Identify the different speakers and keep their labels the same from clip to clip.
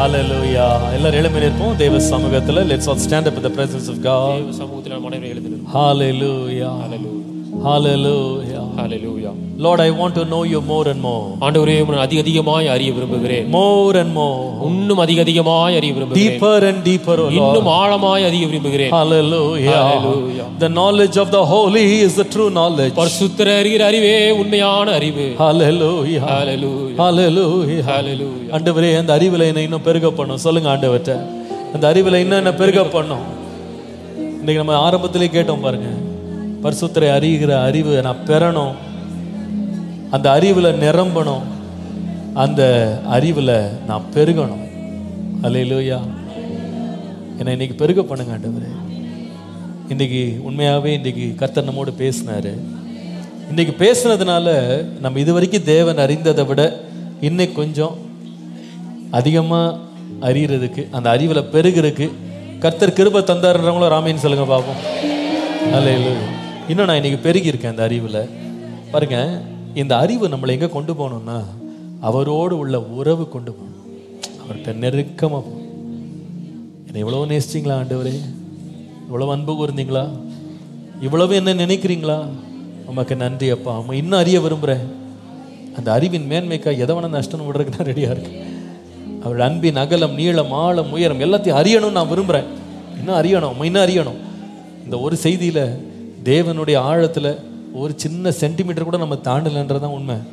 Speaker 1: ஹalleluya எல்லாரும் எழும்பி நிற்போம் தேவ சமூகத்துல let's all stand up in the presence of god
Speaker 2: தேவ சமூகத்தில் நாம் அனைவரும் எழுந்து நிற்போம்.
Speaker 1: hallelujah hallelujah
Speaker 2: hallelujah
Speaker 1: lord i want to know you more and more
Speaker 2: ஆண்டவரே உம்மை அதிக அதிகமாய் அறிய விரும்புகிறேன்
Speaker 1: more and more
Speaker 2: இன்னும் அதிக அதிகமாய் அறிய விரும்புகிறேன்
Speaker 1: deeper and deeper oh lord
Speaker 2: இன்னும் ஆழமாய் அறிய விரும்புகிறேன்
Speaker 1: hallelujah
Speaker 2: Hallelujah.
Speaker 1: the knowledge of the holy is the true knowledge
Speaker 2: பரிசுத்தர் அறிகிற அறிவே உண்மையான அறிவு
Speaker 1: hallelujah
Speaker 2: ஹalleluya
Speaker 1: hallelujah
Speaker 2: ஹalleluya
Speaker 1: ஆண்டவரே அந்த அறிவில் என்னை இன்னும் பெருக பண்ணும் சொல்லுங்க ஆண்டவர்கிட்ட அந்த அறிவில் இன்னும் என்ன பெருக பண்ணும் இன்னைக்கு நம்ம ஆரம்பத்திலே கேட்டோம் பாருங்க பரிசுத்தரை அறிகிற அறிவு நான் பெறணும் அந்த அறிவில் நிரம்பணும் அந்த அறிவில் நான் பெருகணும் அல்லேலூயா என்னை இன்னைக்கு பெருக பண்ணுங்க ஆண்டவரே இன்னைக்கு உண்மையாகவே இன்னைக்கு கர்த்தர் நம்மோடு பேசினாரு இன்னைக்கு பேசுனதுனால நம்ம இது வரைக்கும் தேவன் அறிந்ததை விட இன்னைக்கு கொஞ்சம் அதிகமாக அறியறதுக்கு அந்த அறிவில் பெருகிறதுக்கு கர்த்தர் கிருபை தந்தாருன்றவங்களும் ராமேன்னு சொல்லுங்க பார்ப்போம் அல்ல இல்லை இன்னும் நான் இன்னைக்கு பெருகி இருக்கேன் அந்த அறிவில் பாருங்க இந்த அறிவு நம்மளை எங்கே கொண்டு போகணும்னா அவரோடு உள்ள உறவு கொண்டு போகணும் அவர்கிட்ட நெருக்கமாக போகணும் என்னை இவ்வளோ நேசிச்சிங்களா ஆண்டவரே இவ்வளவு அன்பு கூர்ந்தீங்களா இவ்வளவு என்ன நினைக்கிறீங்களா உமக்கு நன்றி அப்பா உம்மை இன்னும் அறிய விரும்புகிறேன் அந்த அறிவின் மேன்மைக்கா எதை வேணா நஷ்டம் விடுறதுக்கு நான் ரெடியாக இருக்கேன் அவருடைய அன்பின் அகலம் நீளம் ஆழம் உயரம் எல்லாத்தையும் அறியணும்னு நான் விரும்புகிறேன் இன்னும் அறியணும் உம்மை இன்னும் அறியணும் இந்த ஒரு செய்தியில் தேவனுடைய ஆழத்தில் ஒரு சின்ன சென்டிமீட்டர் கூட நம்ம தாண்டலைன்றது தான் உண்மை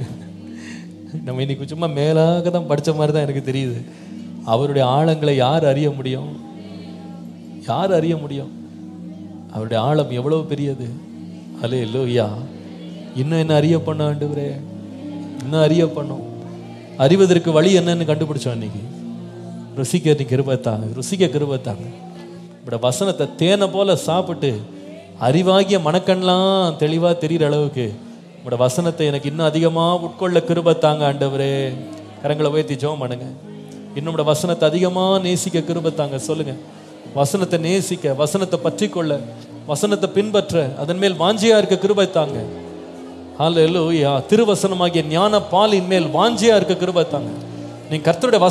Speaker 1: நம்ம இன்னைக்கு சும்மா மேலாக தான் படிச்ச மாதிரி தான் எனக்கு தெரியுது அவருடைய ஆழங்களை யார் அறிய முடியும் யார் அறிய முடியும் அவருடைய ஆழம் எவ்வளவு பெரியது அலே லோய்யா இன்னும் என்ன அறிய பண்ண ஆண்டவரே இன்னும் அறிய பண்ணும் அறிவதற்கு வழி என்னன்னு கண்டுபிடிச்சோம் இன்னைக்கு ருசிக்க நீ கிருபத்தாங்க ருசிக்க கிருபத்தாங்க இப்பட வசனத்தை தேனை போல சாப்பிட்டு அறிவாகிய மனக்கண்லாம் தெளிவா தெரிகிற அளவுக்கு உங்களோட வசனத்தை எனக்கு இன்னும் அதிகமா உட்கொள்ள கிருபத்தாங்க ஆண்டவரே கரங்களை உயர்த்தி ஜெபம் பண்ணுங்க இன்னும் உங்களோட வசனத்தை அதிகமா நேசிக்க கிருபத்தாங்க சொல்லுங்க வசனத்தை நேசிக்க வசனத்தை பற்றி கொள்ள வசனத்தை பின்பற்ற அதன் மேல் வாஞ்சியா இருக்க கிருபைத்தாங்க ஹalleluya திருவசனமாகிய ஞான பாலின் மேல் வாஞ்சியா இருக்க கிருபைத்தாங்க நீங்க கர்த்தருடைய வச-